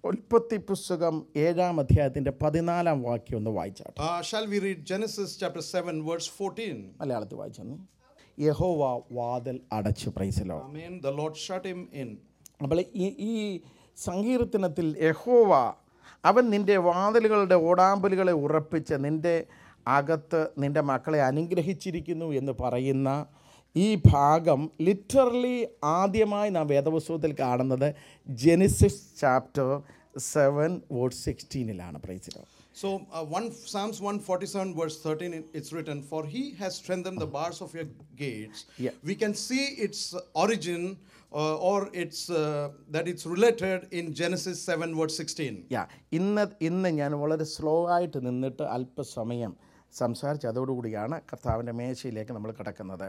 ഉൽപ്പത്തി പുസ്തകം ഏഴാം അധ്യായത്തിൻ്റെ പതിനാലാം വാക്യം ഒന്ന് വായിച്ചാട്ടെ Uh, shall we read Genesis chapter 7, verse 14? മലയാളത്തിൽ വായിച്ചു യഹോവ വാതിൽ അടച്ചു പ്രൈസലോ Amen. The Lord shut him in. അപ്പോൾ ഈ ഈ സങ്കീർത്തനത്തിൽ യഹോവ അവൻ നിൻ്റെ വാതിലുകളുടെ ഓടാമ്പലുകളെ ഉറപ്പിച്ച് നിൻ്റെ അകത്ത് നിൻ്റെ മക്കളെ അനുഗ്രഹിച്ചിരിക്കുന്നു എന്ന് പറയുന്ന ഈ ഭാഗം ലിറ്ററലി ആദ്യമായി നാം വേദപുസ്തകത്തിൽ കാണുന്നത് ജെനിസിസ് ചാപ്റ്റർ സെവൻ വോട്ട് സിക്സ്റ്റീനിലാണ് പ്രൈസിലോ So, uh, one, Psalms 147, verse 13, it- it's written, For he has strengthened the bars of your gates. Yeah. We can see its origin uh, or its, uh, that it's related in Genesis 7, verse 16. യാ ഇന്ന് ഇന്ന് ഞാൻ വളരെ slow ആയിട്ട് നിന്നിട്ട് അല്പസമയം സംസാരിച്ച് അതോടുകൂടിയാണ് കർത്താവിൻ്റെ മേശയിലേക്ക് നമ്മൾ കിടക്കുന്നത്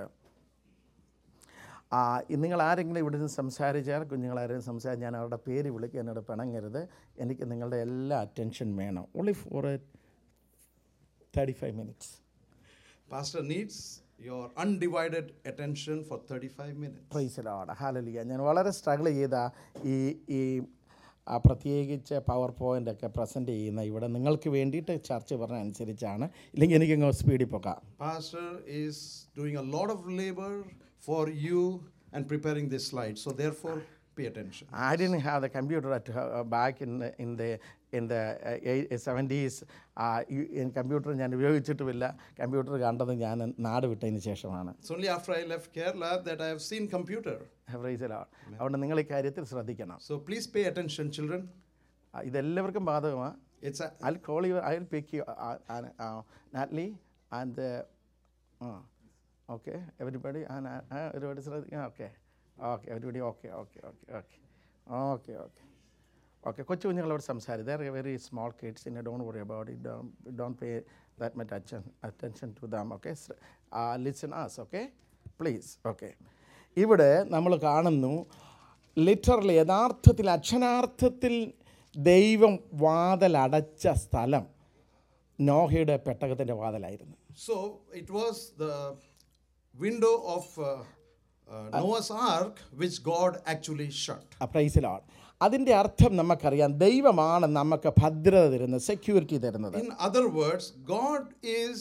ആ, നിങ്ങൾ ആരെങ്കിലും ഇവിടെ നിന്ന് സംസാരിച്ചാൽ കുഞ്ഞുങ്ങൾ ആരെങ്കിലും സംസാരിച്ച് ഞാൻ അവരുടെ പേര് വിളിക്കുക എന്നോട് പിണങ്ങരുത് എനിക്ക് നിങ്ങളുടെ എല്ലാ അറ്റൻഷൻ വേണം only for a thirty five minutes Pastor needs your undivided attention for 35 minutes. പ്രൈസലോട് ഹാലലിയ ഞാൻ വളരെ സ്ട്രഗിൾ ചെയ്ത ഈ ഈ ആ, പ്രത്യേകിച്ച് പവർ പോയിൻ്റ് ഒക്കെ പ്രസൻറ്റ് ചെയ്യുന്ന ഇവിടെ നിങ്ങൾക്ക് വേണ്ടിയിട്ട് ചർച്ച പറഞ്ഞ അനുസരിച്ചാണ് ഇല്ലെങ്കിൽ എനിക്കങ്ങ് സ്പീഡിൽ പോകാം Pastor is doing a lot of labor for you and preparing this slide. So, therefore, pay attention. I didn't have the computer at uh, back in the, in the in the uh, seventies computer ഞാൻ ഉപയോഗിച്ചിട്ടുമില്ല computer കണ്ടത് ഞാൻ നാട് വിട്ടതിന് ശേഷമാണ് It's only after I left Kerala that I have seen computer. പ്രൈസലാണ് അതുകൊണ്ട് നിങ്ങൾ ഈ കാര്യത്തിൽ ശ്രദ്ധിക്കണം So, please pay attention, children. ആ, ഇതെല്ലാവർക്കും ബാധകമാണ് It's a, I'll call you, I'll pick you, uh, uh, uh, Natalie and, uh, uh, okay, everybody, and uh, uh, everybody, ശ്രദ്ധിക്കാം okay, okay, everybody, okay, okay, okay, okay, okay, okay. Okay, കൊച്ചു കുഞ്ഞുങ്ങളോട് സംസാരിക്കും there very small kids in don't worry about it don't pay that much attention attention to them okay listen us okay please okay ഇവിടെ നമ്മൾ കാണുന്നു literally യഥാർത്ഥത്തിൽ അക്ഷരാർത്ഥത്തിൽ ദൈവം വാതിലടച്ച സ്ഥലം നോഹയുടെ പെട്ടകത്തിൻ്റെ വാതിലായിരുന്നു so, it was the window of uh, uh, Noah's ark which God actually shut. പ്രൈസിലാണ് അതിൻ്റെ അർത്ഥം നമുക്കറിയാം ദൈവമാണ് നമുക്ക് ഭദ്രത തരുന്നത് സെക്യൂരിറ്റി തരുന്നത് In other words, God is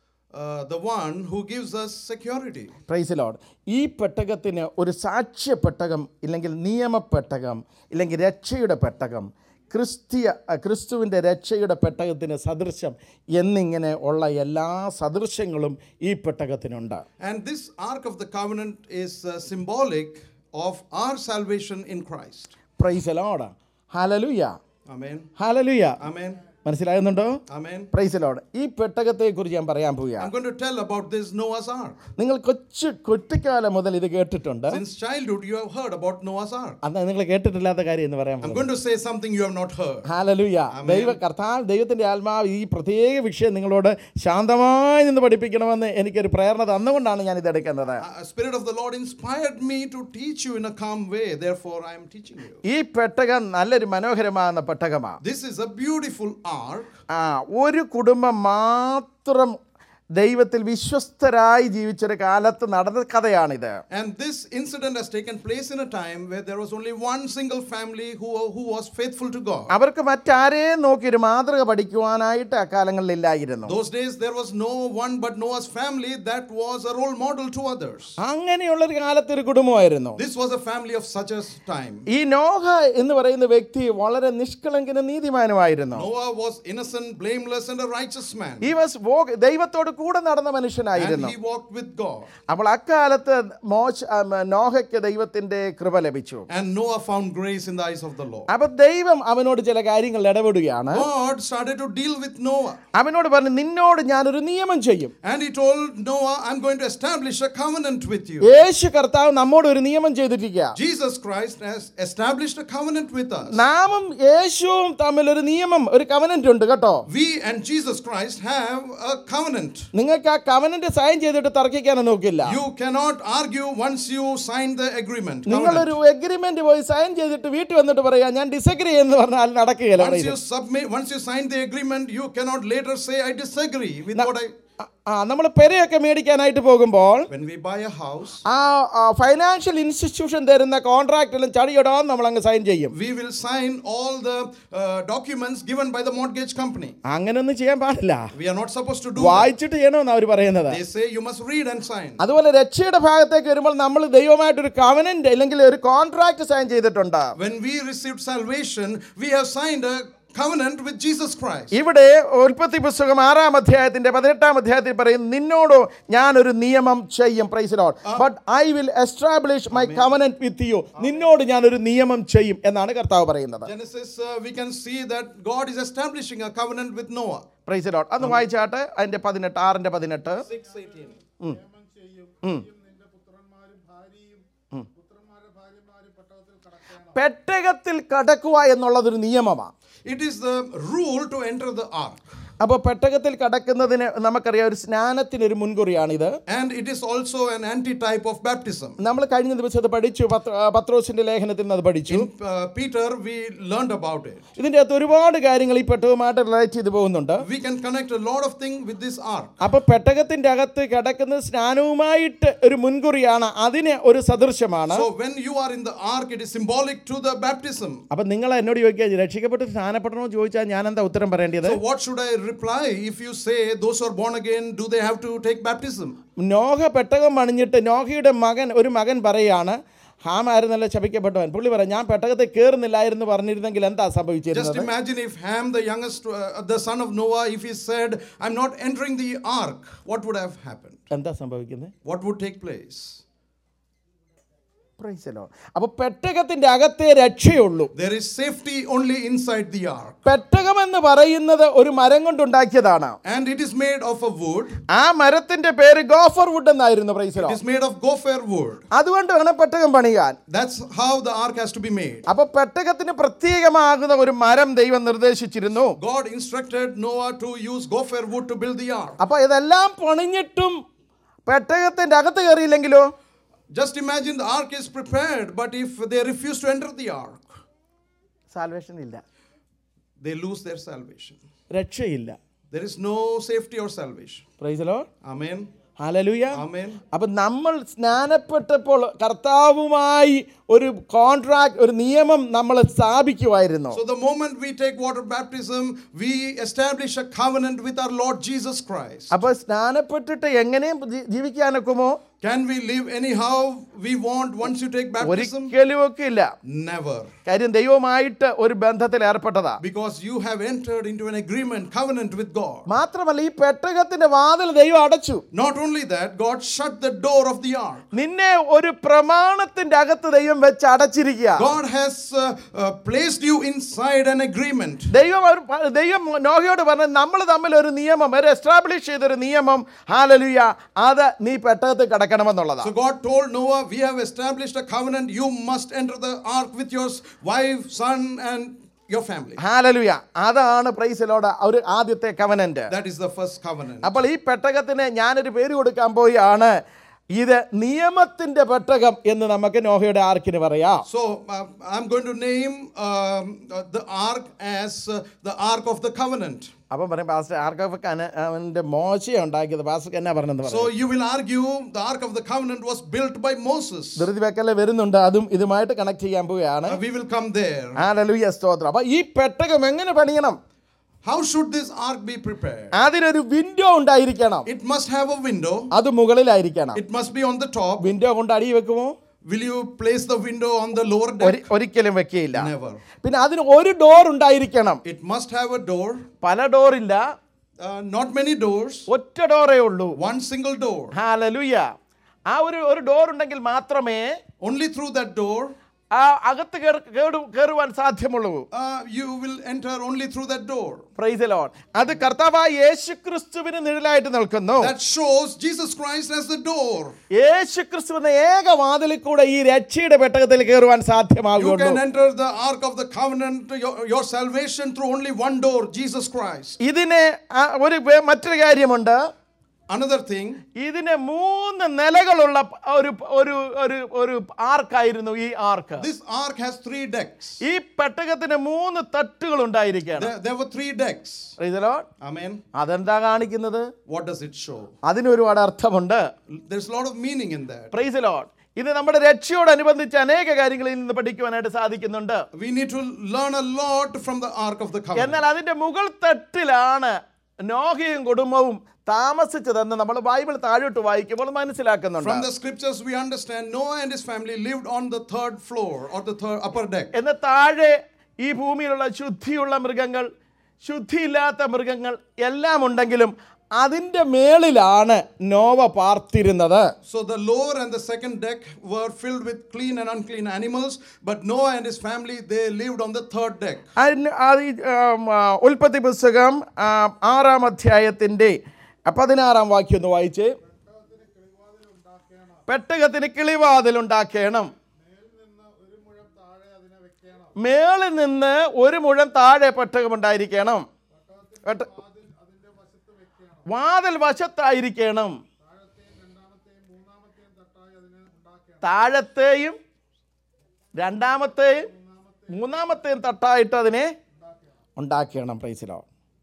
uh, the one who gives us security. പ്രൈസിലോട് ഈ പെട്ടകത്തിന് ഒരു സാക്ഷ്യ പെട്ടകം ഇല്ലെങ്കിൽ നിയമപ്പെട്ടകം ഇല്ലെങ്കിൽ രക്ഷയുടെ പെട്ടകം ക്രിസ്തീയ അഹ് ക്രിസ്തുവിൻ്റെ രക്ഷയുടെ പെട്ടകത്തിന് സദൃശം എന്നിങ്ങനെ ഉള്ള എല്ലാ സദൃശ്യങ്ങളും ഈ പെട്ടകത്തിനുണ്ട് And this Ark of the Covenant is uh, symbolic of our salvation in Christ. പ്രൈസലോട് ഹാലലുയ Amen. Hallelujah Amen. മനസ്സിലാകുന്നുണ്ടോ Amen. പ്രൈസലോട് ഈ പെട്ടകത്തെക്കുറിച്ച് ഞാൻ പറയാൻ പോവുകയാണ് I'm going to tell about this Noah's Ark. നിങ്ങൾ കൊച്ചു കുട്ടിക്കാലം മുതൽ ഇത് കേട്ടിട്ടുണ്ട് Since childhood, you have heard about Noah's Ark. അന്ന് നിങ്ങൾ കേട്ടിട്ടില്ലാത്ത കാര്യം എന്ന് പറയാൻ I'm പോകുന്നു going to say something you have not heard. ഹാലലുയ ദൈവ കർത്താവ് ദൈവത്തിൻ്റെ ആത്മാവ് ഈ പ്രത്യേക വിഷയം നിങ്ങളോട് ശാന്തമായി നിന്ന് പഠിപ്പിക്കണമെന്ന് എനിക്കൊരു പ്രേരണ തന്നുകൊണ്ടാണ് ഞാൻ ഇത് എടുക്കുന്നത് A spirit of the Lord inspired me to teach you in a calm way. Therefore, I am teaching you. ഈ പെട്ടകം നല്ലൊരു മനോഹരമാകുന്ന പെട്ടകമാണ് This is a beautiful ark. ആ ഒരു കുടുംബം മാത്രം ദൈവത്തിൽ വിശ്വസ്തരായി ജീവിച്ചൊരു കാലത്ത് നടന്ന കഥയാണിത് And this incident has taken place in a time where there was only one single family who, who was faithful to God. അവർക്ക് മറ്റാരെയും നോക്കി ഒരു മാതൃക പഠിക്കുവാനായിട്ട് അക്കാലങ്ങളിൽ ഇല്ലായിരുന്നു Those days, there was no one but Noah's family that was a role model to others. അങ്ങനെയുള്ളൊരു കാലത്ത് ഒരു കുടുംബമായിരുന്നു This was a family of such a time. ഈ നോഹ എന്ന് പറയുന്ന വ്യക്തി വളരെ നിഷ്കളങ്കനും നീതിമാനുമായിരുന്നു Noah was innocent, blameless, and a righteous man. ഈ വാസ് ദൈവത്തോട് കൂടെ നടന്ന And മനുഷ്യനായിരുന്നു he walked with God. അപ്പോൾ അക്കാലത്ത് മോശ ആ, മ, നോഹയ്ക്ക് ദൈവത്തിന്റെ കൃപ ലഭിച്ചു And Noah found grace in the eyes of the Lord. അപ്പൊ ദൈവം അവനോട് ചില കാര്യങ്ങൾ ഇടപെടുകയാണ് God started to deal with Noah. അവനോട് പറഞ്ഞു നിന്നോട് ഞാനൊരു നിയമം ചെയ്യും And he told Noah, I'm going to establish a covenant with you. യേശു കർത്താവ് നമ്മോട് ഒരു നിയമം ചെയ്തിരിക്കുക Jesus Christ has established a covenant with us. നാമും യേശുവും തമ്മിൽ ഒരു നിയമം ഒരു കവനന്റ് ഉണ്ട് കേട്ടോ We and Jesus Christ have a covenant. നിങ്ങൾക്ക് ആ കവനന്റ് സൈൻ ചെയ്തിട്ട് തർക്കിക്കാനും നോക്കില്ല You cannot argue once you sign the agreement. covenant. നിങ്ങളൊരു എഗ്രിമെന്റ് പോയി സൈൻ ചെയ്തിട്ട് വീട്ടിൽ വന്നിട്ട് പറയാ ഞാൻ ഡിസഗ്രി എന്ന് പറഞ്ഞാൽ നടക്കുകയില്ല Once you submit, once you sign the agreement, you cannot later say, I disagree with what I. ആ നമ്മൾ പെരയൊക്കെ മേടിക്കാനായിട്ട് പോകുമ്പോൾ When we buy a house, ആ ഫൈനാൻഷ്യൽ ഇൻസ്റ്റിറ്റ്യൂഷൻ തരുന്ന കോൺട്രാക്റ്റിലും ചടിയിടാൻ നമ്മൾ അങ്ങ് സൈൻ ചെയ്യും we will sign all the uh, documents given by the mortgage company. അങ്ങനെയൊന്നും ചെയ്യാൻ പാടില്ല We are not supposed to do that. വായിച്ചിട്ട് ചെയ്യണമെന്ന് അവർ പറയുന്നത് They say you must read and sign. അതുപോലെ രക്ഷയുടെ ഭാഗത്തേക്ക് വരുമ്പോൾ നമ്മൾ ദൈവമായിട്ടൊരു കവനന്റ് അല്ലെങ്കിൽ ഒരു കോൺട്രാക്ട് സൈൻ ചെയ്തിട്ടുണ്ട് When we received salvation, we have signed a covenant with Jesus Christ. ഇവിടെ ഉൽപ്പത്തി പുസ്തകം ആറാം അധ്യായത്തിന്റെ പതിനെട്ടാം അധ്യായത്തിൽ പറയും നിന്നോട് ഞാനൊരു നിയമം ചെയ്യും praise lord but I will establish my covenant with you നിന്നോട് ഞാനൊരു നിയമം ചെയ്യും എന്നാണ് കർത്താവ് പറയുന്നത് Genesis, uh, we can see that God is establishing a covenant with Noah. Praise lord അന്ന് വായിച്ചാട്ട് അതിന്റെ പതിനെട്ട് ആറിന്റെ പതിനെട്ട് 618. നിയമം ചെയ്യും നീയും നിന്റെ പുത്രന്മാരും ഭാര്യയും പുത്രന്മാരുടെ ഭാര്യമാരും പട്ടണത്തിൽ കടക്കണം പെട്ടകത്തിൽ കടക്കുക എന്നുള്ളതൊരു നിയമമാണ് It is the rule to enter the ark. അപ്പോൾ പെട്ടകത്തിൽ കടക്കുന്നതിന് നമുക്കറിയാം ഒരു സ്നാനത്തിനൊരു മുൻകുറിയാണിത് And it is also an anti-type of baptism. നമ്മൾ കഴിഞ്ഞ ദിവസം അത് പഠിച്ചു പത്ര- ആ, പത്രോസിന്റെ ലേഖനത്തിൽ നിന്ന് അത് പഠിച്ചു In uh, Peter, we learned about it. ഇതിൻ്റെ അകത്ത് ഒരുപാട് കാര്യങ്ങൾ ഈ പെട്ടകവുമായിട്ട് റിലേറ്റ് ചെയ്ത് പോകുന്നുണ്ട് We can connect a lot of things with this ark. അപ്പൊ പെട്ടകത്തിന്റെ അകത്ത് കിടക്കുന്നത് സ്നാനവുമായിട്ട് ഒരു മുൻകുറിയാണ് അതിന് ഒരു സദൃശമാണ് So when you are in the ark, it is symbolic to the baptism. അപ്പൊ നിങ്ങൾ എന്നോട് ചോദിക്കുക രക്ഷിക്കപ്പെട്ട് സ്നാനപ്പെടണോ എന്ന് ചോദിച്ചാൽ ഞാൻ എന്താ ഉത്തരം പറയേണ്ടത് So what should I reply if you say those who are born again, do they have to take baptism? Noah പെട്ടകം പണിഞ്ഞിട്ട് നോഹയുടെ മകൻ ഒരു മകൻ പറയാണ് ഹാമായിരുന്നല്ലോ ശപിക്കപ്പെട്ടവൻ പുള്ളി പറയാം ഞാൻ പെട്ടകത്തിൽ കയറുന്നില്ലായിരുന്നു പറഞ്ഞിരുന്നെങ്കിൽ എന്താ Just സംഭവിച്ചിരുന്നത് imagine if Ham, the youngest, uh, the son of Noah, if he said, I'm not entering the ark, what would have happened? എന്താ സംഭവിക്കുന്നത് What would take place? പ്രൈസലോ അപ്പൊ പെട്ടകത്തിന്റെ അകത്തെ രക്ഷയുള്ളൂ There is safety only inside the ark. പെട്ടകം എന്ന് പറയുന്നത് ഒരു മരം കൊണ്ടുണ്ടാക്കിയതാണ് And it is made of a wood. ആ മരത്തിന്റെ പേര് ഗോഫർ വുഡ് എന്നായിരുന്നു പ്രൈസലോ It is made of gopher wood. അതുകൊണ്ട് വേണം പെട്ടകം പണിയാൻ That's how the ark has to be made. അപ്പൊ പെട്ടകത്തിന് പ്രത്യേകമാകുന്ന ഒരു മരം ദൈവം നിർദ്ദേശിച്ചിരുന്നു God instructed Noah to use gopher wood to build the ark. അപ്പൊ ഇതെല്ലാം പണിഞ്ഞിട്ടും പെട്ടകത്തിന്റെ അകത്ത് കയറിയില്ലെങ്കിലോ Just imagine the ark is prepared, but if they refuse to enter the ark, salvation ഇല്ല they lose their salvation. രക്ഷയില്ല There is no safety or salvation. പ്രൈസലോ Amen. Hallelujah Amen. അപ്പൊ നമ്മൾ സ്നാനപ്പെട്ടപ്പോൾ കർത്താവുമായി ഒരു കോൺട്രാക്ട് ഒരു നിയമം നമ്മൾ സ്ഥാപിക്കുമായിരുന്നു So the moment we take water baptism, we establish a covenant with our Lord Jesus Christ. അപ്പൊ സ്നാനപ്പെട്ടിട്ട് എങ്ങനെയും ജീ- ജീവിക്കാനൊക്കുമോ Can we live anyhow we want once you take baptism? ഒരിക്കലും ഒക്കെ ഇല്ല Never. കാര്യം ദൈവമായിട്ട് ഒരു ബന്ധത്തിൽ ഏർപ്പെട്ടതാ Because you have entered into an agreement, covenant with God. മാത്രമല്ല ഈ പെട്ടകത്തിന്റെ വാതിൽ ദൈവം അടച്ചു Not only that, God shut the door of the ark. നിന്നെ ഒരു പ്രമാണത്തിന്റെ അകത്ത് ദൈവം വെച്ച് അടച്ചിരിക്കുക God has uh, uh, placed you inside an agreement. ദൈവം ഒരു പ- ദൈവം നോഹയോട് പറഞ്ഞു നമ്മൾ തമ്മിൽ ഒരു നിയമം ഒരു എസ്റ്റാബ്ലിഷ് ചെയ്തൊരു നിയമം ഹാലലുയ അത് നീ പെട്ടകത്ത് So കിടക്കണമെന്നുള്ളതാണ് God told Noah, We have established a covenant. You must enter the ark with your s- wife, son, and your family. ഹാലലുയ അതാണ് പ്രൈസിലോട് ഒരു ആദ്യത്തെ covenant That is the first covenant. അപ്പോൾ ഈ പെട്ടകത്തിന് ഞാനൊരു പേര് കൊടുക്കാൻ പോയാണ് ഇത് നിയമത്തിന്റെ പെട്ടകം എന്ന് നമുക്ക് നോഹയുടെ ആർക്കിന് പറയാം So uh, I'm going to name um, uh, the ark as uh, the ark of the covenant. അപ്പം പറയും പാസ്റ്റർ ആർക്കൊക്കെ അവൻ്റെ മോശയാണ് ഉണ്ടാക്കിയത് പാസ്റ്റർക്ക് എന്നാ പറഞ്ഞെന്ന് So പറയും you will argue the ark of the covenant was built by Moses. ധൃതി വെക്കല് വരുന്നുണ്ട് അതും ഇതുമായിട്ട് കണക്ട് ചെയ്യാൻ പോവുകയാണ് Uh, we will come there. ഹാലലുയ സ്തോത്രം അപ്പൊ ഈ പെട്ടകം എങ്ങനെ പണിയണം How should this ark be prepared? അതിനൊരു വിൻഡോ ഉണ്ടായിരിക്കണം It must have a window. അത് മുകളിലായിരിക്കണം It must be on the top. Window കൊണ്ട് അടി വെക്കുമോ Will you place the window on the lower ഒരി- deck? ഒരിക്കലും വെക്കുകയില്ല Never. പിന്നെ അതിന് ഒരു ഡോർ ഉണ്ടായിരിക്കണം It must have a door. പല ഡോറില്ല Uh, not many doors. ഒറ്റ ഡോറേ ഉള്ളൂ One single door. ഹാലലുയ ആ ഒരു ഒരു ഡോർ ഉണ്ടെങ്കിൽ മാത്രമേ Only through that door ആ അകത്ത് കേറ്- കേറു- കയറുവാൻ സാധ്യമുള്ളൂ uh, you will enter only through that door. Praise lord അത് കർത്താവായ യേശു ക്രിസ്തുവിന് നിഴലായിട്ട് നിൽക്കുന്നു That shows Jesus Christ as the door. യേശു ക്രിസ്തു എന്ന ഏക വാതിലിൽ കൂടെ ഈ രക്ഷയുടെ പെട്ടകത്തിൽ കയറുവാൻ You സാധ്യമാകുള്ളൂ can enter the ark of the covenant, your, your salvation through only one door, Jesus Christ. ഇതിന് ആ ഒരു വേ- മറ്റൊരു കാര്യമുണ്ട് Another thing, ഇതിന് മൂന്ന് നിലകളുള്ള ഒരു ഒരു ഒരു ഒരു ആർക്കായിരുന്നു ഈ ആർക്ക് this ark has three decks. ഈ പെട്ടകത്തിന് മൂന്ന് തട്ടുകൾ ഉണ്ടായിരിക്കണം There, there were three decks. Praise the Lord. Amen. അതെന്താ കാണിക്കുന്നത് What does it show? അതിന് ഒരുപാട് അർത്ഥമുണ്ട് There's a lot of meaning in that. Praise lord ഇത് നമ്മുടെ രക്ഷയോടനുബന്ധിച്ച് അനേക കാര്യങ്ങളിൽ നിന്ന് പഠിക്കുവാനായിട്ട് സാധിക്കുന്നുണ്ട് We need to learn a lot from the ark of the covenant. എന്നാൽ അതിന്റെ മുകൾ തട്ടിലാണ് നോഹയും കുടുംബവും താമസിച്ചതെന്ന് നമ്മൾ ബൈബിൾ താഴോട്ട് വായിക്കുമ്പോൾ മനസ്സിലാക്കുന്നുണ്ട് From the scriptures, we understand Noah and his family lived on the third floor or the third upper deck. എന്ന് താഴെ ഈ ഭൂമിയിലുള്ള ശുദ്ധിയുള്ള മൃഗങ്ങൾ ശുദ്ധിയില്ലാത്ത മൃഗങ്ങൾ എല്ലാം ഉണ്ടെങ്കിലും അതിൻ്റെ മേളിലാണ് നോവ പാർത്തിരുന്നത് So the lower and the second deck were filled with clean and unclean animals, but Noah and his family they lived on the third deck. അതിന് അത് ഈ, ആം, ആ, ഉൽപ്പത്തി പുസ്തകം ആ, ആറാം അധ്യായത്തിൻ്റെ പതിനാറാം വാക്യം ഒന്ന് വായിച്ച് പെട്ടകത്തിന് കിളിവാതിൽ ഉണ്ടാക്കണം മേൽ നിന്ന് ഒരു മുഴം താഴെ അതിനെ വെക്കണം മേളിൽ നിന്ന് ഒരു മുഴം താഴെ പെട്ടകം ഉണ്ടായിരിക്കണം പെട്ട- വാതിൽ അതിന്റെ വശത്ത് വെക്കണം വാതിൽ വശത്തായിരിക്കണം താഴത്തെയും രണ്ടാമത്തെയും മൂന്നാമത്തെയും തട്ടായി അതിനെ ഉണ്ടാക്കണം താഴത്തെയും രണ്ടാമത്തെയും മൂന്നാമത്തെയും തട്ടായിട്ട് അതിനെ ഉണ്ടാക്കണം പ്രൈസിലോ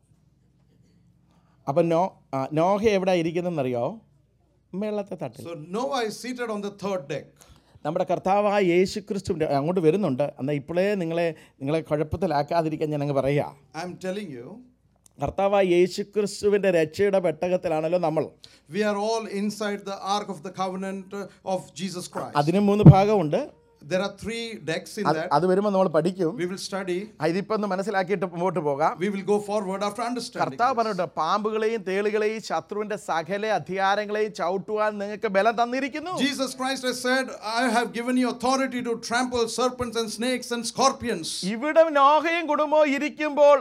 അപ്പം നോ ആ, നോഹ എവിടെ ഇരിക്കുന്നതെന്നറിയോ മേളത്തെ തട്ടിൽ So Noah is seated on the third deck. നമ്മുടെ കർത്താവായ യേശു ക്രിസ്തുവിൻ്റെ അങ്ങോട്ട് വരുന്നുണ്ട് എന്നാൽ ഇപ്പോഴേ നിങ്ങളെ നിങ്ങളെ കുഴപ്പത്തിലാക്കാതിരിക്കാൻ ഞാൻ അങ്ങ് പറയുക I'm telling you, കർത്താവായ യേശു ക്രിസ്തുവിൻ്റെ രക്ഷയുടെ പെട്ടകത്തിലാണല്ലോ നമ്മൾ we are all inside the ark of the covenant uh, of Jesus Christ. അതിന് മൂന്ന് ഭാഗമുണ്ട് There are three decks in അത് that. അത് വരുമ്പോൾ നമ്മൾ പഠിക്കും We will study. ആ, ഇതിപ്പോ ഒന്ന് മനസ്സിലാക്കിയിട്ട് മുമ്പോട്ട് പോകാം We will go forward after understanding. കർത്താവ് this. പറഞ്ഞിട്ട് പാമ്പുകളെയും തേളുകളെയും ശത്രുവിന്റെ സകല അധികാരങ്ങളെയും ചവിട്ടുവാൻ നിങ്ങൾക്ക് ബലം തന്നിരിക്കുന്നു Jesus Christ has said, I have given you authority to trample serpents and snakes and scorpions. ഇവിടെ നോഹയും കുടുംബവും ഇരിക്കുമ്പോൾ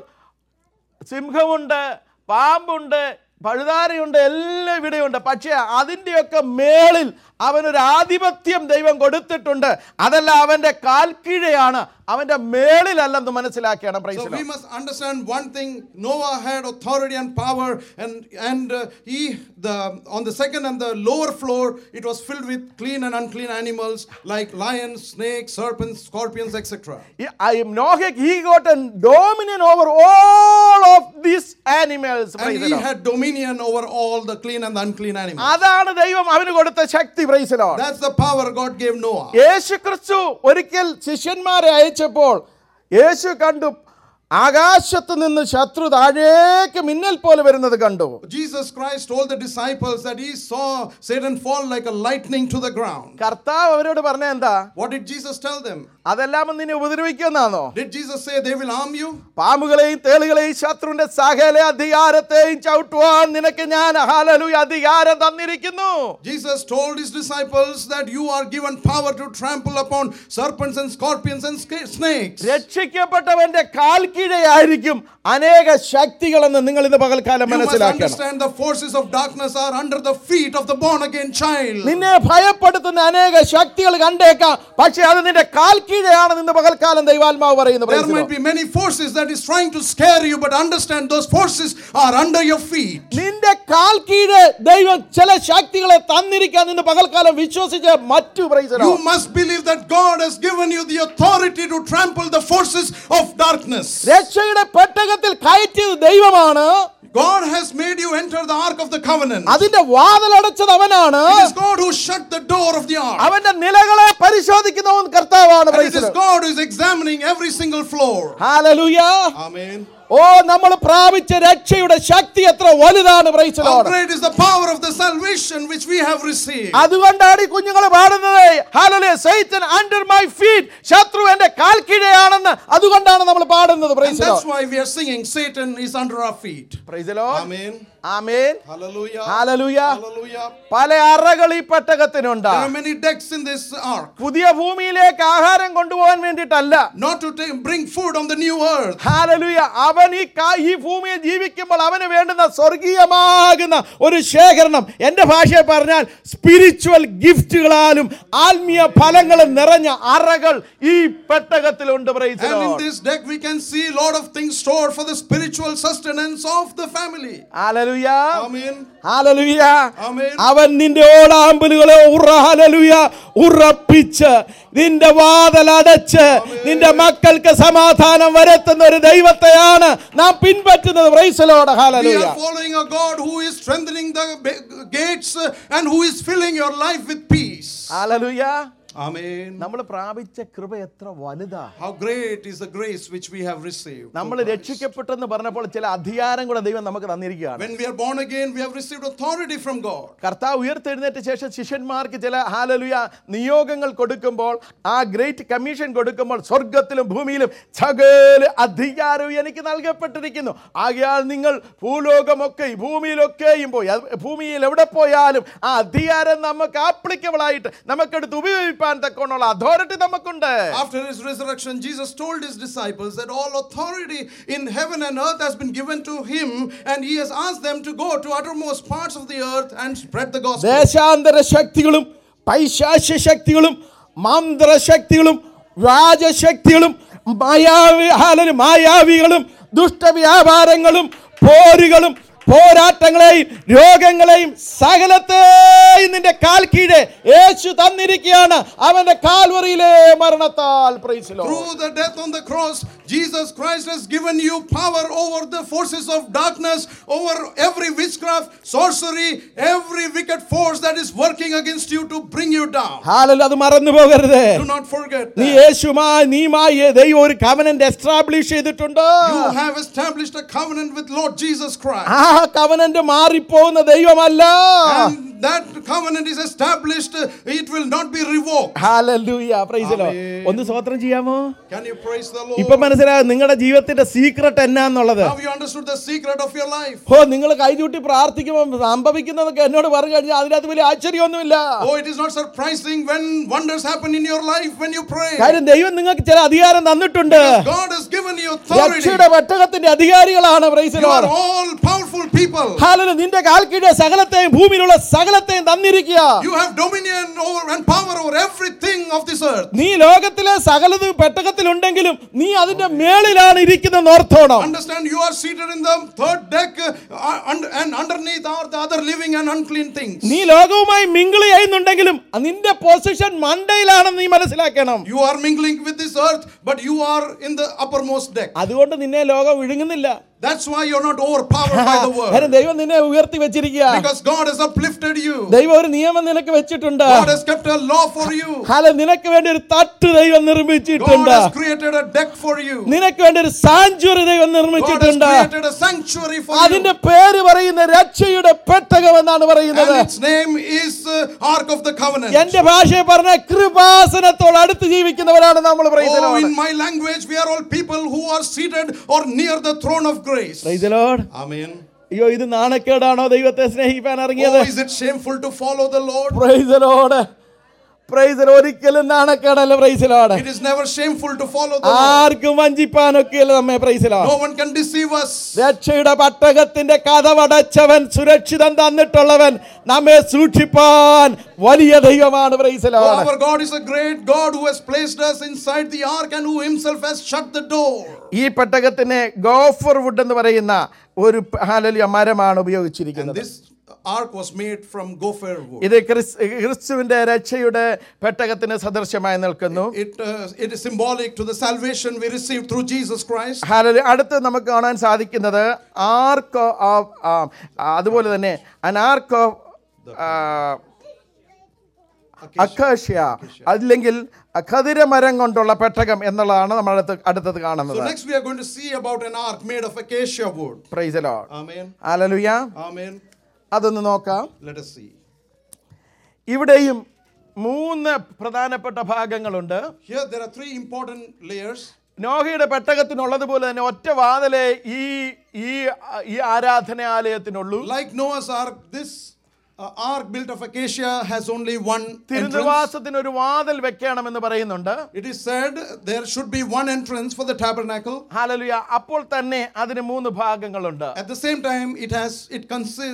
സിംഹമുണ്ട് പാമ്പുണ്ട് പഴുതാരയുണ്ട് എല്ലാം ഇവിടെയുണ്ട് പക്ഷേ അതിൻ്റെയൊക്കെ മേളിൽ അവനൊരു ആധിപത്യം ദൈവം കൊടുത്തിട്ടുണ്ട് അതല്ല അവൻ്റെ കാൽക്കീഴയാണ് അവൻ്റെ മേളിലല്ലെന്ന് മനസ്സിലാക്കണം So praise we must understand one thing Noah had authority and power, and, and uh, he, the, on the second and the lower floor, it was filled with clean and unclean animals like lions, snakes, serpents, scorpions, etc. Noah, he got a dominion over all of these animals. And praise the he Lord. had dominion over all the clean and the unclean animals. അതാണ് ദൈവം അവന് കൊടുത്ത ശക്തി praise lord That's the power God gave Noah. യേശു ക്രിസ്തു ഒരിക്കൽ ശിഷ്യന്മാരെ അയച്ചപ്പോൾ യേശു കണ്ടു ആകാശത്ത് നിന്ന് ശത്രു താഴേക്ക് മിന്നൽ പോലെ വരുന്നത് കണ്ടു Jesus Christ told the disciples that he saw Satan fall like a lightning to the ground. കർത്താവ് അവരോട് പറഞ്ഞ എന്താ What did Jesus tell them? അതെല്ലാം നിന്നെ ഉപദ്രവിക്കുന്നാണോ Did Jesus say they will harm you? പാമ്പുകളെയും തേളുകളെയും ശത്രുവിന്റെ സകല അധികാരത്തെയും ചവിട്ടുവാൻ നിനക്ക് ഞാൻ ഹാലലു അധികാരം തന്നിരിക്കുന്നു Jesus told his disciples that you are given power to trample upon serpents and scorpions and sca- snakes. രക്ഷിക്കപ്പെട്ടവന്റെ കാൽക്കീഴയായിരിക്കും അനേക ശക്തികളെന്ന് നിങ്ങൾ ഇന്ന് പകൽക്കാലം You must മനസ്സിലാക്കണം understand the forces of darkness are under the feet of the born again child. നിന്നെ ഭയപ്പെടുത്തുന്ന അനേക ശക്തികൾ കണ്ടേക്കാം പക്ഷെ അത് നിന്റെ കാൽക്കീഴയാണ് നിന്ന് പകൽക്കാലം ദൈവാത്മാവ് പറയുന്നത് There Praise the might Lord. be many forces that is trying to scare you, but understand those forces are under your feet. നിന്റെ കാൽക്കീഴ് ദൈവം ചില ശക്തികളെ തന്നിരിക്കാൻ നിന്ന് പകൽക്കാലം വിശ്വസിച്ച് മറ്റു praise the You Lord. must believe that God has given you the authority to trample the forces of darkness. രക്ഷയുടെ പെട്ടകത്തിൽ കയറ്റിയത് ദൈവമാണ് God has made you enter the ark of the covenant. അതിന്റെ വാതിലടച്ചത് അവനാണ് It is God who shut the door of the ark. അവന്റെ നിലകളെ പരിശോധിക്കുന്നവൻ കർത്താവാണ് And praise it the is Lord. God who is examining every single floor. Hallelujah. Amen. ഓ നമ്മൾ പ്രാപിച്ച രക്ഷയുടെ ശക്തി എത്ര വലുതാണ് praise the How Lord. great is the power of the salvation which we have received. അതുകൊണ്ടാണ് ഈ കുഞ്ഞുങ്ങൾ പാടുന്നത് hallelu satan under my feet ശത്രു എന്റെ കാൽ കീഴെയാണെന്ന് അതുകൊണ്ടാണ് നമ്മൾ പാടുന്നത് And praise that's why we are singing Satan is under our feet. Price Amen. Amen Hallelujah. Hallelujah Hallelujah. പല അറകൾ ഈ പെട്ടകത്തിനുണ്ട് There are many decks in this ark. പുതിയ ഭൂമിയിലേക്ക് ആഹാരം കൊണ്ടുപോകാൻ വേണ്ടിയിട്ടല്ല Not to take, bring food on the new earth. Hallelujah അവൻ ഈ കാ- ഈ ഭൂമിയിൽ ജീവിക്കുമ്പോൾ അവന് വേണ്ടുന്ന സ്വർഗീയമാകുന്ന ഒരു ശേഖരണം എന്റെ ഭാഷയിൽ പറഞ്ഞാൽ സ്പിരിച്വൽ ഗിഫ്റ്റുകളാലും ആത്മീയ ഫലങ്ങളും നിറഞ്ഞ അറകൾ ഈ പെട്ടകത്തിലുണ്ട് praise the And in Lord. this deck we can see a lot of things stored for the spiritual sustenance of the family. Hallelujah. Hallelujah Amen. Hallelujah Amen. അവൻ നിന്റെ ഓടാമ്പലുകളെ ഉറ ഹാലലുയ ഉറപ്പിച്ച് നിന്റെ വാതലടച്ച് നിന്റെ മക്കൾക്ക് സമാധാനം വരുത്തുന്ന ഒരു ദൈവത്തെയാണ് നാം പിൻപറ്റുന്നത് പ്രൈസലോട് We hallelujah are following a God who is strengthening the ba- gates uh, and who is filling your life with peace. Hallelujah Amen. നമ്മൾ പ്രാപിച്ച കൃപ എത്ര വലുതാ How great is the grace which we have received. നമ്മൾ രക്ഷിക്കപ്പെട്ടെന്ന് പറഞ്ഞപ്പോൾ ചില അധികാരം കൂടെ ദൈവം നമുക്ക് തന്നിരിക്കുകയാണ് When we are born again, we have received authority from God. കർത്താവ് ഉയർത്തെഴുന്നേറ്റ ശേഷം ശിഷ്യന്മാർക്ക് ചില ഹാലലുയ നിയോഗങ്ങൾ കൊടുക്കുമ്പോൾ ആ ഗ്രേറ്റ് കമ്മീഷൻ കൊടുക്കുമ്പോൾ സ്വർഗത്തിലും ഭൂമിയിലും സകല അധികാരവും എനിക്ക് നൽകപ്പെട്ടിരിക്കുന്നു ആകയാൽ നിങ്ങൾ ഭൂലോകമൊക്കെ ഭൂമിയിലൊക്കെയും പോയി അത് ഭൂമിയിൽ എവിടെ പോയാലും ആ അധികാരം നമുക്ക് ആപ്ലിക്കബിൾ ആയിട്ട് നമുക്കെടുത്ത് ഉപയോഗിക്കാൻ തക്കോണുള്ള അതോറിറ്റി നമുക്കുണ്ട് After his resurrection, Jesus told his disciples that all authority in heaven and earth has been given to him, and he has asked them to go to uttermost parts of the earth and spread the gospel. ദേശാന്തര ശക്തികളും പൈശാശ്യ ശക്തികളും മന്ത്രശക്തികളും രാജശക്തികളും മായാവി ഹാലന് മായാവികളും ദുഷ്ടവ്യാപാരങ്ങളും പോരുകളും പോരാട്ടങ്ങളെയും രോഗങ്ങളെയും സകലത്തെയും നിന്റെ കാൽ കീഴെ യേശു തന്നിരിക്കുകയാണ് അവന്റെ കാൽവറിയിലെ മരണത്താൽ praise the Lord. Through the death on the cross, Jesus Christ has given you power over the forces of darkness, over every witchcraft, sorcery, every wicked force that is working against you to bring you down. ഹാലൽ അത് മറന്നു പോകരുത് Do not forget നീ that. യേശുമായി നീമായി ദൈവം ഒരു covenant establish ചെയ്തിട്ടുണ്ട് You have established a covenant with Lord Jesus Christ. ആ covenant മാറിപ്പോകുന്ന ദൈവമല്ല And that covenant is established, it will not be revoked. Hallelujah. Praise the Lord. Amen. ഒന്ന് സ്വത്രം ചെയ്യാമോ Can you praise the ഇപ്പൊ Lord? മനസ്സിലായോ നിങ്ങളുടെ ജീവിതത്തിന്റെ സീക്രട്ട് എന്നാന്നുള്ളത് Now you understood the secret of your life. ഓ നിങ്ങൾ കൈചൂട്ടി പ്രാർത്ഥിക്കുമ്പോൾ സംഭവിക്കുന്നതൊക്കെ എന്നോട് പറഞ്ഞു കഴിഞ്ഞാൽ അതിനകത്ത് വലിയ ആശ്ചര്യമൊന്നുമില്ല Oh, it is not surprising when wonders happen in your life when you pray. കാര്യം ദൈവം നിങ്ങൾക്ക് ചില അധികാരം തന്നിട്ടുണ്ട് God has given you authority. രക്ഷയുടെ പെട്ടകത്തിന്റെ അധികാരികളാണ് praise You are all powerful people. ഹാലല് നിന്റെ കാൽ കീഴെ സകലത്തെയും ഭൂമിയിലുള്ള സകലത്തെയും തന്നിരിക്കുക You have dominion over and power over everything of this earth. നീ ലോകത്തിലെ സകലത് പെട്ടകത്തിലുണ്ടെങ്കിലും നീ അതിന്റെ മേളിലാണ് ഇരിക്കുന്ന ഓർത്തോണം Understand, you are seated in the third deck, uh, und- and underneath are the other living and unclean things. നീ ലോകവുമായി മിങ്കിൾ ചെയ്യുന്നുണ്ടെങ്കിലും നിന്റെ പൊസിഷൻ മണ്ടയിലാണെന്ന് നീ മനസ്സിലാക്കണം You are mingling with this earth, but you are in the uppermost deck. അതുകൊണ്ട് നിന്നെ ലോകം വിഴുങ്ങുന്നില്ല That's why you're not overpowered by the കാരണം world. ദൈവം നിന്നെ ഉയർത്തി വെച്ചിരിക്കുക Because God has uplifted you. ദൈവം ഒരു നിയമം നിനക്ക് വെച്ചിട്ടുണ്ട് God has kept a law for you. ഹാല നിനക്ക് വേണ്ടി ഒരു തട്ട് ദൈവം God നിർമ്മിച്ചിട്ടുണ്ട് has created a deck for you. നിനക്ക് വേണ്ടി ഒരു സാഞ്ചുറി ദൈവം God has നിർമ്മിച്ചിട്ടുണ്ട് created a sanctuary for you. അതിന്റെ പേര് പറയുന്ന രക്ഷയുടെ പെട്ടകം എന്നാണ് പറയുന്നത് And its name is uh, Ark of the Covenant. എന്റെ ഭാഷയെ പറഞ്ഞ കൃപാസനത്തോട് അടുത്ത് ജീവിക്കുന്നവരാണ് നമ്മൾ Oh, പറയുന്നത് in my language, we are all people who are seated or near the throne of grace. Amen. അയ്യോ ഇത് നാണക്കേടാണോ ദൈവത്തെ സ്നേഹിക്കാൻ ഇറങ്ങിയത് Oh, is it shameful to follow the Lord? പ്രൈസലോട് പ്രൈസൽ ഒരിക്കലും നാണക്കേടല്ല പ്രൈസലോട് It is never shameful to follow the Lord. ആർക്കും വഞ്ചിപ്പാനൊക്കെയല്ല നമ്മെ പ്രൈസലോട് No one can deceive us. രക്ഷയുടെ പട്ടകത്തിന്റെ കഥവടച്ചവൻ സുരക്ഷിതം തന്നിട്ടുള്ളവൻ നമ്മെ സൂക്ഷിപ്പാൻ വലിയ ദൈവമാണ് Oh, പ്രൈസലോട് our God is a great God who has placed us inside the ark and who himself has shut the door. ഈ പെട്ടകത്തിന് ഗോഫർ വുഡ് എന്ന് പറയുന്ന ഒരു ഹാലലിയ മരമാണ് And ഉപയോഗിച്ചിരിക്കുന്നത് this ark was made from gopher wood. ഇത് ക്രിസ് ക്രിസ്തുവിന്റെ രക്ഷയുടെ പെട്ടകത്തിന് സദൃശമായി നിൽക്കുന്നു It, uh, it is symbolic to the salvation we received through Jesus Christ. ഹാലലി അടുത്ത് നമുക്ക് കാണാൻ സാധിക്കുന്നത് ആർക്ക് ഓഫ് അതുപോലെ തന്നെ അനാർക്ക് ഓഫ് അക്കാഷ്യ അല്ലെങ്കിൽ ഖതിരമരം കൊണ്ടുള്ള പെട്ടകം എന്നുള്ളതാണ് നമ്മൾ അടുത്ത് അടുത്തത് So കാണുന്നത് next we are going to see about an ark made of acacia wood. Praise the Lord Amen. Hallelujah Amen. അതൊന്ന് നോക്കാം Let us see. ഇവിടെയും മൂന്ന് പ്രധാനപ്പെട്ട ഭാഗങ്ങളുണ്ട് Here there are three important layers. നോഹയുടെ പെട്ടകത്തിനുള്ളതുപോലെ തന്നെ ഒറ്റ വാതിലെ ഈ ഈ ഈ ആരാധനാലയത്തിനുള്ളൂ Like Noah's ark, this uh, ark built of acacia has only one entrance. തിരുനിവാസത്തിന് ഒരു വാതിൽ വെക്കണമെന്ന് പറയുന്നുണ്ട് It is said there should be one entrance for the tabernacle. ഹാലലുയ അപ്പോൾ തന്നെ അതിന് മൂന്ന് ഭാഗങ്ങളുണ്ട് At the same time, it has it consists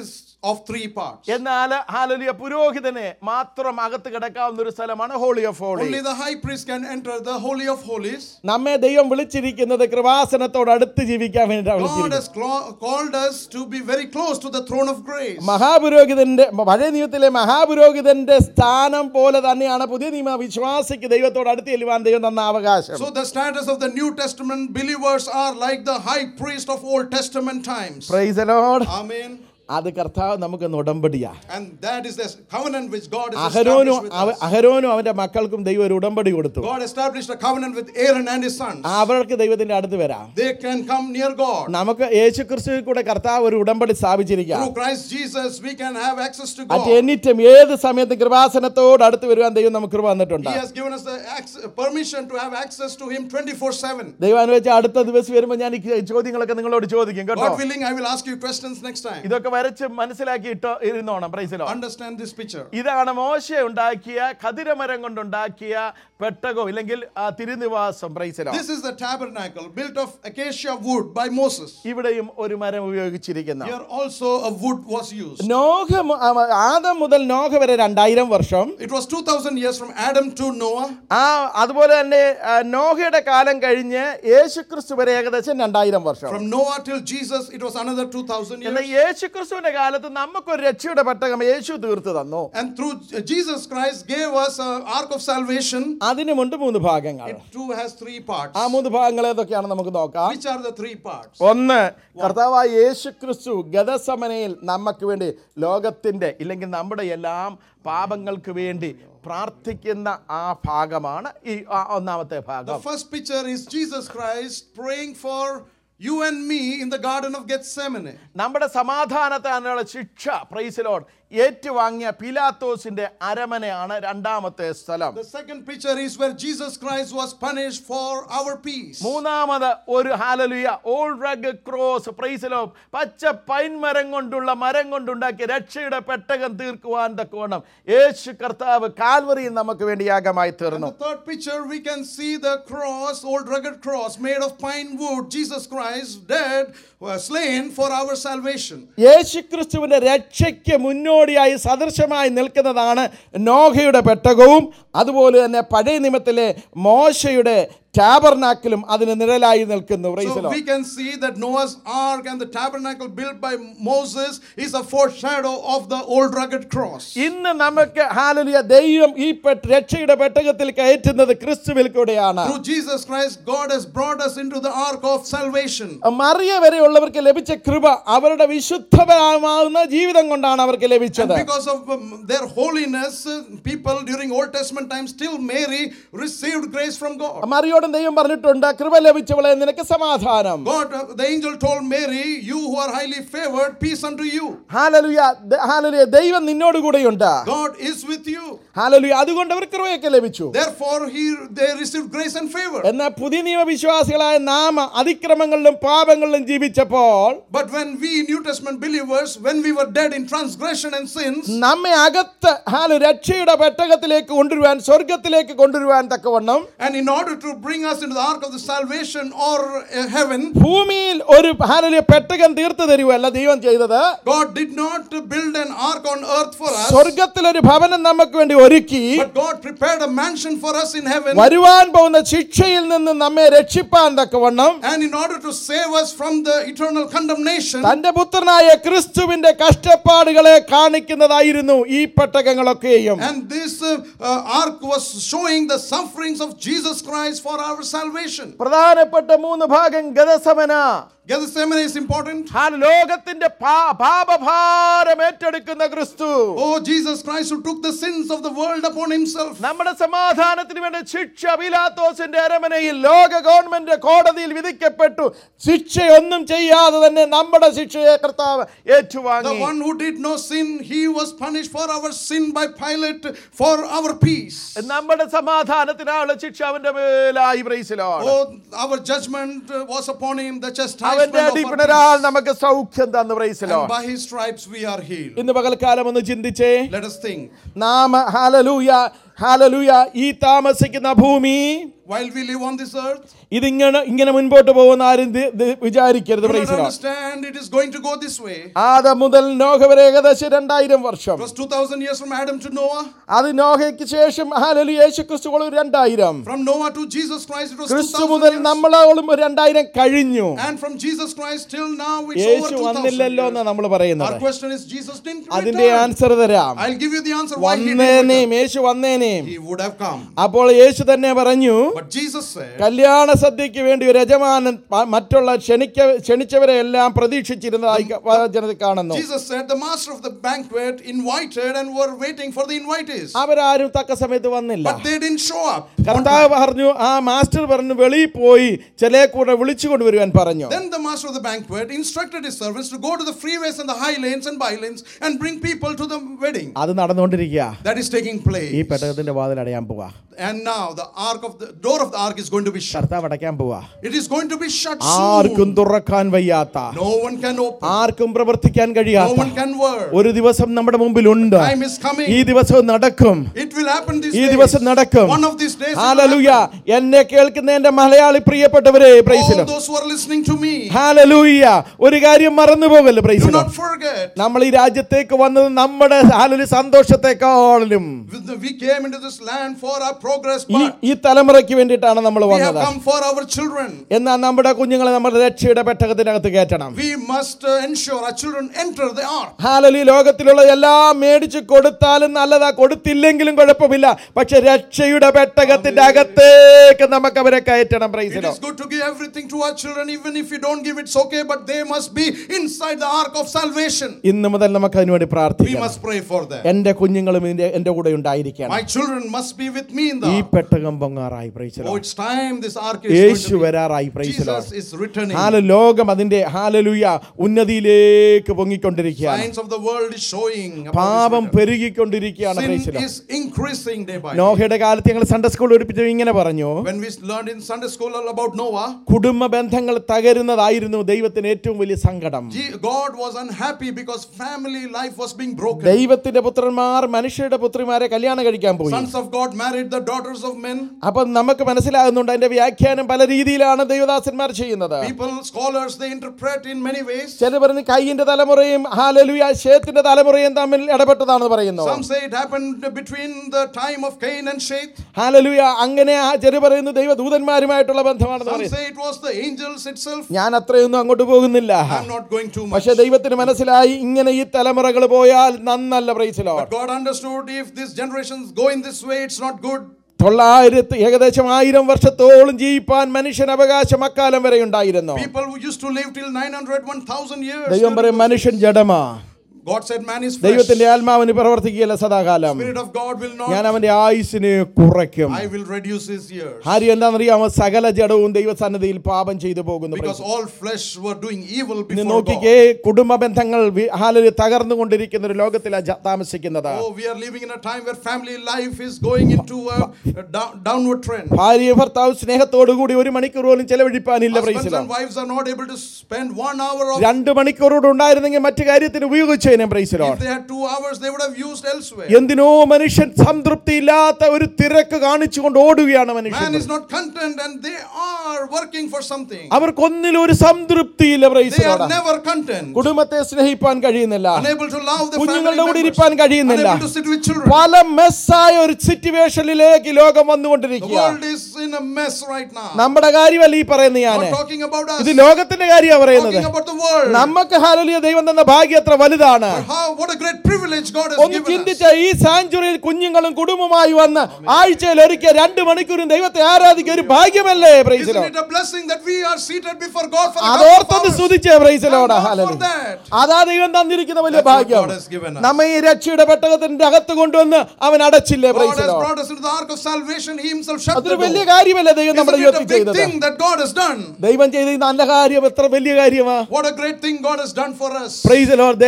of three parts. എന്നാൽ ഹാലലിയ പുരോഹിതന് മാത്രം അകത്ത് കിടക്കാവുന്ന ഒരു സ്ഥലമാണ് holy of holy Only the high priest can enter the Holy of Holies. നമ്മെ ദൈവം വിളിച്ചിരിക്കുന്നത് കൃപാസനത്തോട് അടുത്ത് ജീവിക്കാൻ വേണ്ടിയിട്ടാണ് God വിളിച്ചിരിക്കുന്നത് has cla- called us to be very close to the throne of grace. മഹാപുരോഹിതന്റെ പഴയ നിയമത്തിലെ മഹാപുരോഹിതന്റെ സ്ഥാനം പോലെ തന്നെയാണ് പുതിയ നിയമ വിശ്വാസിക്ക് ദൈവത്തോട് അടുത്ത് ചെല്ലുവാൻ ദൈവം തന്ന അവകാശം So the status of the New Testament believers are like the high priest of Old Testament times. Praise the Lord. Amen. അത് കർത്താവ് നമുക്ക് ഉടമ്പടിയാ And that is the covenant which God has അഹരോനും established with അവ- us. അഹരോനും അവന്റെ മക്കൾക്കും ദൈവം ഒരു ഉടമ്പടി കൊടുത്തു God established a covenant with Aaron and his sons. അവർക്ക് ദൈവത്തിന്റെ അടുത്ത് വരാം They can come near God. നമുക്ക് യേശു ക്രിസ്തുവിൽ കൂടെ കർത്താവ് ഒരു ഉടമ്പടി സ്ഥാപിച്ചിരിക്കാം Through Christ Jesus, we can have access to at God. Any time ഏത് സമയത്തും കൃപാസനത്തോട് അടുത്ത് വരുവാൻ ദൈവം നമുക്ക് കൃപ വന്നിട്ടുണ്ട് He has given us the acc- permission to have access to Him 24 7. ദൈവം അനുവദിച്ച അടുത്ത ദിവസം വരുമ്പോൾ ഞാൻ ഈ ചോദ്യങ്ങളൊക്കെ നിങ്ങളോട് ചോദിക്കും കേട്ടോ God willing, I will ask you questions next time. ഇതൊക്കെ വരച്ച് മനസ്സിലാക്കി ഇട്ടോ ഇരുന്നോണം പ്രൈസിലോ Understand this picture. ഇതാണ് മോശ ഉണ്ടാക്കിയ ഖതിരമരം കൊണ്ടുണ്ടാക്കിയ പെട്ടകോ ഇല്ലെങ്കിൽ ആ തിരുനിവാസം പ്രൈസിലോ This is the tabernacle built of acacia wood by Moses. ഇവിടെയും ഒരു മരം ഉപയോഗിച്ചിരിക്കുന്നു Here also a wood was used. Noah മു- ആ, ആദം മുതൽ നോഹ വരെ രണ്ടായിരം വർഷം It was 2000 years from Adam to Noah. ആ അതുപോലെ തന്നെ ആ, നോഹയുടെ കാലം കഴിഞ്ഞ് യേശുക്രിസ്തു വരെ ഏകദേശം രണ്ടായിരം വർഷം From Noah till Jesus, it was another 2000 എന്നാൽ years. യേശുക്രിസ്തുവിന്റെ കാലത്ത് നമുക്കൊരു രക്ഷയുടെ പെട്ടകം യേശു തീർത്തു തന്നു And through Jesus Christ gave us an ark of salvation. അതിനുമുണ്ട് മൂന്ന് ഭാഗങ്ങൾ It too has three parts. ആ മൂന്ന് ഭാഗങ്ങൾ ഏതൊക്കെയാണ് നമുക്ക് നോക്കാം Which are the three parts? ഒന്ന് കർത്താവായ യേശു ക്രിസ്തു ഗതസമനയിൽ നമുക്ക് വേണ്ടി ലോകത്തിന്റെ ഇല്ലെങ്കിൽ നമ്മുടെ എല്ലാം പാപങ്ങൾക്ക് വേണ്ടി പ്രാർത്ഥിക്കുന്ന ആ ഭാഗമാണ് ഈ ആ ഒന്നാമത്തെ The ഭാഗം first picture is Jesus Christ praying for you and me in the Garden of Gethsemane. നമ്മുടെ സമാധാനത്തിനുള്ള ശിക്ഷ പ്രൈസിലോട് ഏറ്റുവാങ്ങിയ പിലാത്തോസിന്റെ അരമനയാണ് രണ്ടാമത്തെ സ്ഥലം The second picture is where Jesus Christ was punished for our peace. മൂന്നാമത് ഒരു ഹാലലുയ ഓൾ റഗ് ക്രോസ് പ്രൈസിലോ പച്ച പൈൻ മരം കൊണ്ടുള്ള മരം കൊണ്ടുണ്ടാക്കിയ രക്ഷയുടെ പെട്ടകം തീർക്കുവാൻ തക്കവണ്ണം യേശു കർത്താവ് കാൽവറിയിൽ നമുക്ക് വേണ്ടി യാഗമായി And തീർന്നു the third picture, we can see the cross, old rugged cross made of pine wood. Jesus Christ dead, was slain for our salvation. യേശു ക്രിസ്തുവിന്റെ രക്ഷയ്ക്ക് മുന്നോടിയായി സദൃശമായി നിൽക്കുന്നതാണ് നോഹയുടെ പെട്ടകവും അതുപോലെ തന്നെ പഴയ നിയമത്തിലെ മോശയുടെ ടാബർനാക്കിലും അതിന് നിഴലായി നിൽക്കുന്നു Praise the So Lord. we can see that Noah's ark and the tabernacle built by Moses is a foreshadow of the old rugged cross. ഇന്ന് നമുക്ക് ഹാലലിയ ദൈവം ഈ പെട്ട രക്ഷയുടെ പെട്ടകത്തിൽ കയറ്റുന്നത് ക്രിസ്തുവിൽ കൂടെയാണ് Through Jesus Christ, God has brought us into the ark of salvation. Mariya വരെയുള്ളവർക്ക് ലഭിച്ച കൃപ അവരുടെ വിശുദ്ധമാവുന്ന ജീവിതം കൊണ്ടാണ് അവർക്ക് And ലഭിച്ചത് because of um, their holiness, uh, people during Old Testament times, still Mary received grace from God. മറിയോടും ദൈവം പറഞ്ഞിട്ടുണ്ട് കൃപ ലഭിച്ചവളെ നിനക്ക് സമാധാനം God, uh, the angel told Mary, You who are highly favored, peace unto you. Hallelujah ദ- hallelujah ദൈവം നിന്നോട് കൂടെയുണ്ട് God is with you. ഹാലലുയ അതുകൊണ്ട് അവർ കൃപയൊക്കെ ലഭിച്ചു Therefore, he, they received grace and favor. എന്നാൽ പുതിയ നിയമവിശ്വാസികളായ നാം അതിക്രമങ്ങളിലും പാപങ്ങളിലും ജീവിച്ചപ്പോൾ But when we, New Testament believers, when we were dead in transgression and sins, നമ്മെ അകത്ത് ഹാലു രക്ഷയുടെ പെട്ടകത്തിലേക്ക് കൊണ്ടുവരുവാൻ സ്വർഗത്തിലേക്ക് കൊണ്ടുവരുവാൻ തക്കവണ്ണം and in order to bring us into the ark of the salvation or uh, heaven, ഭൂമിയിൽ ഒരു ഹാലലിയ പെട്ടകം തീർത്തു തരുവല്ല ദൈവം ചെയ്തത് God did not build an ark on earth for us, സ്വർഗത്തിൽ ഒരു ഭവനം നമുക്ക് വേണ്ടി ഒരുക്കി but God prepared a mansion for us in heaven. വരുവാൻ പോകുന്ന ശിക്ഷയിൽ നിന്ന് നമ്മെ രക്ഷിപ്പാൻ തക്കവണ്ണം And in order to save us from the eternal condemnation, തന്റെ പുത്രനായ ക്രിസ്തുവിന്റെ കഷ്ടപ്പാടുകളെ കാണിക്കുന്നതായിരുന്നു ഈ പെട്ടകങ്ങളൊക്കെയും and this uh, uh, ark was showing the sufferings of Jesus Christ for our salvation. പ്രധാനപ്പെട്ട മൂന്ന് ഭാഗം ഗതസമന Gethsemane is important. ഹാ ലോകത്തിന്റെ പാ- പാപഭാരം ഏറ്റെടുക്കുന്ന ക്രിസ്തു Oh, Jesus Christ who took the sins of the world upon himself. നമ്മുടെ സമാധാനത്തിന് വേണ്ടി ശിക്ഷ പിലാത്തോസിന്റെ അരമനയിൽ ലോക ഗവൺമെന്റ് കോടതിയിൽ വിധിക്കപ്പെട്ടു ശിക്ഷയൊന്നും ചെയ്യാതെ തന്നെ നമ്മുടെ ശിക്ഷയെ കർത്താവ് The ഏറ്റുവാങ്ങി one who did no sin, he was punished for our sin by Pilate for our peace. നമ്മുടെ സമാധാനത്തിനാണ് ശിക്ഷ അവന്റെ മേലായി പ്രൈസിലോ Oh, our judgment uh, was upon him, the അവന്റെ chastisement of our അടിപ്പിണരാൽ peace. നമുക്ക് സൗഖ്യം തന്നു പ്രൈസിലോ And by his stripes we are healed. ഇന്ന് പകൽക്കാലം ഒന്ന് ചിന്തിച്ചേ Let us think. നാം ഹാലലൂയ ഹാലലൂയ ഈ താമസിക്കുന്ന ഭൂമി while we live on this earth. ഇതിങ്ങനെ ഇങ്ങനെ മുൻപോട്ട് പോകുന്ന ആരും ദി- ദി- വിചാരിക്കരുത് Do not praise the Lord. understand it is going to go this way. Adam മുതൽ നോഹ വരെ ഏകദേശം രണ്ടായിരം വർഷം It was 2000 years from Adam to Noah. അത് നോഹയ്ക്ക് ശേഷം ഹാലലു യേശു ക്രിസ്തുവോളം രണ്ടായിരം From Noah to Jesus Christ, it was ക്രിസ്തു 2000 മുതൽ years. നമ്മളോളം ഒരു രണ്ടായിരം കഴിഞ്ഞു And from Jesus Christ till now, it's over യേശു 2000 വന്നില്ലല്ലോ years. എന്നാ നമ്മൾ പറയുന്നത് Our question is, Jesus didn't അതിന്റെ return. ആൻസർ തരാം I'll give you the answer why he didn't വന്നേനേം return. Yeshu വന്നേനേം He would have come. അപ്പോൾ യേശു തന്നെ പറഞ്ഞു But Jesus said, കല്യാണ സദ്യക്ക് വേണ്ടി ഒരു യജമാനൻ പ- മറ്റുള്ള ക്ഷണിക്ക ക്ഷണിച്ചവരെ എല്ലാം പ്രതീക്ഷിച്ചിരുന്നതായി ക- വചനത്തിൽ കാണുന്നു Jesus said, the master of the banquet invited and were waiting for the invitees. അവരാരും തക്ക സമയത്ത് വന്നില്ല But they didn't show up. കർത്താവ് പറഞ്ഞു ആ മാസ്റ്റർ പറഞ്ഞു വെളിയിൽ പോയി ചില കൂടെ വിളിച്ചു കൊണ്ടുവരുവാൻ പറഞ്ഞു Then the master of the banquet instructed his servants to go to the freeways and the high lanes and by lanes and bring people to the wedding. അത് നടന്നുകൊണ്ടിരിക്കുക That is taking ഈ place. പെട്ടകത്തിന്റെ വാതിൽ അടയാൻ പോവാ And now the ark of the door of the ark is going to be shut. കർത്താവ് അടയ്ക്കാൻ പോവാ It is going to be shut ആർക്കും soon. തുറക്കാൻ വയ്യാത്ത No one can open. ആർക്കും പ്രവർത്തിക്കാൻ No കഴിയാത്ത one can work. ഒരു ദിവസം നമ്മുടെ മുമ്പിലുണ്ട് Time is ഈ coming. ദിവസവും നടക്കും It will happen this ഈ day. ദിവസം നടക്കും One of these days. it will hallelujah happen. എന്നെ കേൾക്കുന്ന എന്റെ മലയാളി പ്രിയപ്പെട്ടവരെ All പ്രൈസിലും those who are listening to me, hallelujah ഒരു കാര്യം മറന്നു പോകല്ലോ do പ്രൈസിലും not forget. നമ്മൾ ഈ രാജ്യത്തേക്ക് വന്നത് നമ്മുടെ ഹാലലു സന്തോഷത്തെക്കാളും We came into this land for our progress, ഈ but ഈ തലമുറയ്ക്ക് വേണ്ടിയിട്ടാണ് നമ്മൾ we have വന്നത് come for our children. എന്നാൽ നമ്മുടെ കുഞ്ഞുങ്ങളെ നമ്മുടെ രക്ഷയുടെ പെട്ടകത്തിനകത്ത് കയറ്റണം We must uh, ensure our children enter the ark. ഹാലലി ലോകത്തിലുള്ള എല്ലാം മേടിച്ച് കൊടുത്താലും നല്ലതാ കൊടുത്തില്ലെങ്കിലും കുഴപ്പമില്ല പക്ഷെ രക്ഷയുടെ പെട്ടകത്തിന്റെ അകത്തേക്ക് നമുക്ക് അവരെ കയറ്റണം It പ്രൈസിലോ is good to give everything to our children, even if you don't give it's okay, but they must be inside the ark of salvation. ഇന്ന് മുതൽ നമുക്ക് അതിനുവേണ്ടി We പ്രാർത്ഥിക്കണം must pray for them. എന്റെ കുഞ്ഞുങ്ങളും ഇതിന്റെ എന്റെ കൂടെ ഉണ്ടായിരിക്കണം My children must be with me in the ഈ ark. പെട്ടകം പൊങ്ങാറായി പ്രൈസിലോ Oh, it's time this ark is going Yeshu to be. വരാറായി പ്രൈസിലോ Jesus is returning. ഹാല ലോകം അതിന്റെ ഹാലലുയ ഉന്നതിയിലേക്ക് പൊങ്ങിക്കൊണ്ടിരിക്കുകയാണ് Signs of the world is showing. about പാപം his return. പെരുകിക്കൊണ്ടിരിക്കുകയാണ് Sin പ്രൈസിലോ is increasing day by day. നോഹയുടെ കാലത്ത് ഞങ്ങൾ Sunday school പഠിപ്പിച്ചു ഇങ്ങനെ പറഞ്ഞു When we learned in Sunday school all about Noah, കുടുംബ ബന്ധങ്ങൾ തകരുന്നതായിരുന്നു ദൈവത്തിന് ഏറ്റവും വലിയ സങ്കടം G- God was unhappy because family life was being broken. ദൈവത്തിന്റെ പുത്രന്മാർ മനുഷ്യരുടെ പുത്രിമാരെ കല്യാണം കഴിക്കാൻ പോയി Sons of God married the daughters of men. അപ്പൊ നമുക്ക് മനസ്സിലാകുന്നുണ്ട് അതിന്റെ വ്യാഖ്യാനം പല രീതിയിലാണ് ദൈവദാസന്മാർ ചെയ്യുന്നത് People, scholars, they interpret in many ways. ചില പറഞ്ഞ് കയ്യിന്റെ തലമുറയും ഹാലലുയ ശേത്തിന്റെ തലമുറയും തമ്മിൽ ഇടപെട്ടതാണെന്ന് പറയുന്നു Some say it happened between the time of Cain and Sheth. ഹാലലുയ അങ്ങനെ ആ ചെറു പറയുന്നു ദൈവദൂതന്മാരുമായിട്ടുള്ള ബന്ധമാണെന്ന് Some പറയുന്നു say it was the angels itself. ഞാൻ അത്രയൊന്നും അങ്ങോട്ട് പോകുന്നില്ല I'm not going too much. പക്ഷെ ദൈവത്തിന് മനസ്സിലായി ഇങ്ങനെ ഈ തലമുറകൾ പോയാൽ നന്നല്ല പ്രൈസിലോ But God understood if these generations go in this way, it's not good. തൊള്ളായിരത്തി ഏകദേശം ആയിരം വർഷത്തോളം ജീവിപ്പാൻ മനുഷ്യൻ അവകാശം അക്കാലം വരെ ഉണ്ടായിരുന്നു People who used to live till 900, 1000 years. ദൈവം പറയും മനുഷ്യൻ ജഡമാ God said man is flesh. ദൈവത്തിന്റെ ആത്മാവിന് പ്രവർത്തിക്കുകയില്ല സദാകാലം Spirit of God will ഞാൻ not. അവന്റെ ആയുസിനെ കുറയ്ക്കും I will reduce his years. ആര്യം എന്താണെന്നറിയാമോ സകല ജഡവും ദൈവസന്നിധിയിൽ പാപം ചെയ്തു പോകുന്നു Because all flesh were doing evil ഇന്ന് before God. നോക്കിക്കേ കുടുംബ ബന്ധങ്ങൾ വി- ഹാലല് തകർന്നുകൊണ്ടിരിക്കുന്ന ഒരു ലോകത്തിലാണ് ജ- താമസിക്കുന്നത് Oh, we are living in a time where family life is going into a, a down- downward trend. ഭാര്യ ഭർത്താവ് സ്നേഹത്തോടു കൂടി ഒരു മണിക്കൂർ പോലും ചെലവഴിപ്പാനില്ല Husbands പ്രൈസിലോ and wives are not able to spend one hour of. രണ്ട് മണിക്കൂറോട് ഉണ്ടായിരുന്നെങ്കിൽ മറ്റു കാര്യത്തിന് ഉപയോഗിച്ചേനെ പ്രൈസിലോ If they had two hours, they would have used elsewhere. എന്തിനോ മനുഷ്യൻ സംതൃപ്തിയില്ലാത്ത ഒരു തിരക്ക് കാണിച്ചുകൊണ്ട് ഓടുകയാണ് മനുഷ്യൻ Man is not content and they are working for something. അവർക്കൊന്നിലും ഒരു സംതൃപ്തിയില്ല They പ്രൈസിലോട് are never content. കുടുംബത്തെ സ്നേഹിപ്പാൻ കഴിയുന്നില്ല Unable to love the family കുഞ്ഞുങ്ങളുടെ കൂടെ members. ഇരിപ്പാൻ കഴിയുന്നില്ല Unable to sit with children. പല മെസ്സായ ഒരു സിറ്റുവേഷനിലേക്ക് ലോകം The വന്നുകൊണ്ടിരിക്കുക world is in a mess right now. നമ്മുടെ കാര്യമല്ല ഈ പറയുന്ന ഞാൻ Not talking about us. ഇത് ലോകത്തിന്റെ കാര്യമാണ് പറയുന്നത് Talking about the world. നമുക്ക് ഹാലലിയ ദൈവം തന്ന ഭാഗ്യം എത്ര വലുതാണ് How what a great privilege God has ഒന്ന് given us. ചിന്തിച്ച ഈ സാഞ്ചുറിയിൽ കുഞ്ഞുങ്ങളും കുടുംബമായി വന്ന് ആഴ്ചയിൽ ഒരിക്കൽ രണ്ട് മണിക്കൂറും ദൈവത്തെ ആരാധിക്കുക ഒരു ഭാഗ്യമല്ലേ പ്രൈസിലോ Isn't it a blessing that we are seated before God for a അതോർത്തൊന്ന് couple of hours? സ്തുതിച്ചേ പ്രൈസിലോടാ Thank God for ഹാലലി that. അതാ ദൈവം തന്നിരിക്കുന്ന വലിയ That's what ഭാഗ്യം God has given us. നമ്മ ഈ രക്ഷയുടെ പെട്ടകത്തിന്റെ അകത്ത് കൊണ്ടുവന്ന് അവൻ അടച്ചില്ലേ God has പ്രൈസിലോ brought us into the ark of salvation. He himself shut the അതൊരു door. വലിയ കാര്യമല്ലേ ദൈവം നമ്മുടെ Isn't it a ജീവിതത്തിൽ big ചെയ്തത് thing that God has done? ദൈവം ചെയ്ത ഈ നല്ല കാര്യം എത്ര വലിയ കാര്യമാ What a great thing God has done for us. Praise ദൈവം ഈ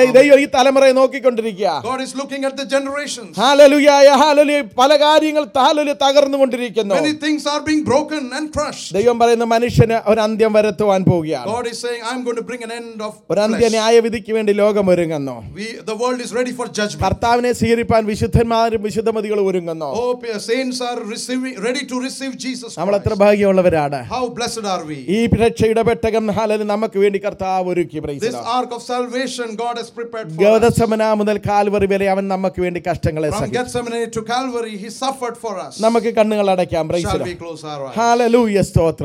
ഈ തലമുറയെ നോക്കിക്കൊണ്ടിരിക്കുക God is looking at the generations. ഹാലലുയായ ഹാലലു പല കാര്യങ്ങൾ ഹാലലു തകർന്നുകൊണ്ടിരിക്കുന്നു Many things are being broken and crushed. ദൈവം പറയുന്ന മനുഷ്യന് ഒരു അന്ത്യം വരുത്തുവാൻ പോവുകയാണ് God is saying, I'm going to bring an end of ഒരു അന്ത്യ flesh. ന്യായവിധിക്ക് വേണ്ടി ലോകം ഒരുങ്ങുന്നു We, the world is ready for judgment. കർത്താവിനെ സ്വീകരിപ്പാൻ വിശുദ്ധന്മാരും വിശുദ്ധമതികളും ഒരുങ്ങുന്നു Oh, p- saints are receiving, ready to receive Jesus നമ്മൾ എത്ര Christ. ഭാഗ്യമുള്ളവരാണ് How blessed are we? ഈ രക്ഷയുടെ പെട്ടകം ഹാലല് നമുക്ക് വേണ്ടി കർത്താവ് ഒരുക്കി praise the This Lord. ark of salvation God has prepared for us. ഗൗതസമന മുതൽ കാൽവറി വരെ അവൻ നമുക്ക് വേണ്ടി കഷ്ടങ്ങളെ From സഹിച്ചു Gethsemane to Calvary, He suffered for us. നമുക്ക് കണ്ണുകൾ അടയ്ക്കാം praise Shall we close our eyes? Hallelujah സ്തോത്രം